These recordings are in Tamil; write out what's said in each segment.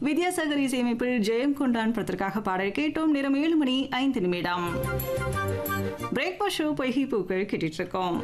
வித்யாசாகர் இசையமைப்பில் ஜெயம் கொண்டான் படத்திற்காக பாடல் கேட்டோம் நேரம் ஏழு மணி ஐந்து நிமிடம் பிரேக்ஃபாஸ்ட் ஷோ பொய்கி பூக்கள் கேட்டுட்டு இருக்கோம்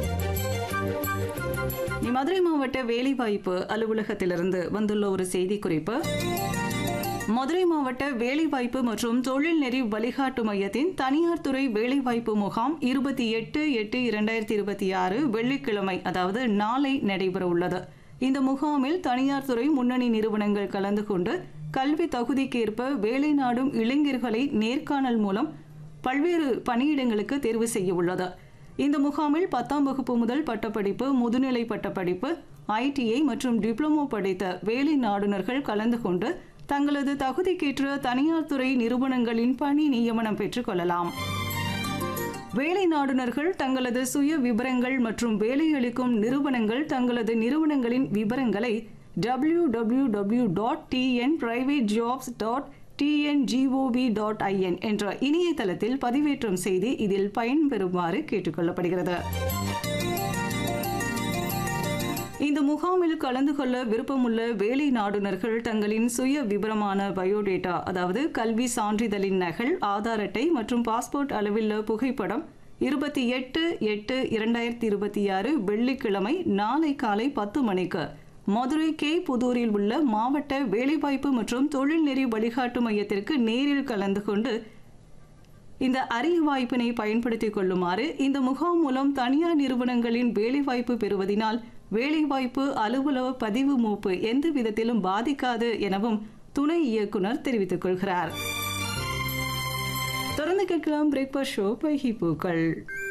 நீ மதுரை மாவட்ட வேலைவாய்ப்பு அலுவலகத்திலிருந்து வந்துள்ள ஒரு செய்தி குறிப்பு மதுரை மாவட்ட வேலைவாய்ப்பு மற்றும் தொழில் நெறி வழிகாட்டு மையத்தின் தனியார் துறை வேலைவாய்ப்பு முகாம் இருபத்தி எட்டு எட்டு இரண்டாயிரத்தி இருபத்தி ஆறு வெள்ளிக்கிழமை அதாவது நாளை நடைபெற உள்ளது இந்த முகாமில் தனியார் துறை முன்னணி நிறுவனங்கள் கலந்து கொண்டு கல்வி தகுதிக்கேற்ப வேலை நாடும் இளைஞர்களை நேர்காணல் மூலம் பல்வேறு பணியிடங்களுக்கு தேர்வு செய்ய உள்ளது இந்த முகாமில் பத்தாம் வகுப்பு முதல் பட்டப்படிப்பு முதுநிலை பட்டப்படிப்பு ஐடிஐ மற்றும் டிப்ளமோ படித்த வேலை நாடுனர்கள் கலந்து கொண்டு தங்களது தகுதிக்கேற்ற தனியார் துறை நிறுவனங்களின் பணி நியமனம் பெற்றுக் கொள்ளலாம் வேலை நாடுனர்கள் தங்களது சுய விவரங்கள் மற்றும் வேலையளிக்கும் நிறுவனங்கள் தங்களது நிறுவனங்களின் விவரங்களை W W W dot TN private jobs dot TNGOV dot IN என்ற இணையதளத்தில் பதிவேற்றம் செய்து இதில் பயன்பெறுமாறு கேட்டுக்கொள்ளப்படுகிறது இந்த முகாமில் கலந்து கொள்ள விருப்பமுள்ள வேலை நாடுனர்கள் தங்களின் சுய விவரமான பயோடேட்டா அதாவது கல்வி சான்றிதழின் நகல் ஆதார் அட்டை மற்றும் பாஸ்போர்ட் அளவில் புகைப்படம் இருபத்தி எட்டு எட்டு இரண்டாயிரத்தி இருபத்தி ஆறு வெள்ளிக்கிழமை நாளை காலை பத்து மணிக்கு மதுரை கே புதூரில் உள்ள மாவட்ட வேலைவாய்ப்பு மற்றும் தொழில்நெறி வழிகாட்டு மையத்திற்கு நேரில் கலந்து கொண்டு இந்த அரிய வாய்ப்பினை பயன்படுத்திக் கொள்ளுமாறு இந்த முகாம் மூலம் தனியார் நிறுவனங்களின் வேலைவாய்ப்பு பெறுவதினால் வேலைவாய்ப்பு அலுவலக பதிவு மூப்பு எந்த விதத்திலும் பாதிக்காது எனவும் துணை இயக்குனர் தெரிவித்துக் கொள்கிறார் தொடர்ந்து கேட்கலாம் பிரேக்ஃபாஸ்ட் ஷோ பைகி பூக்கள்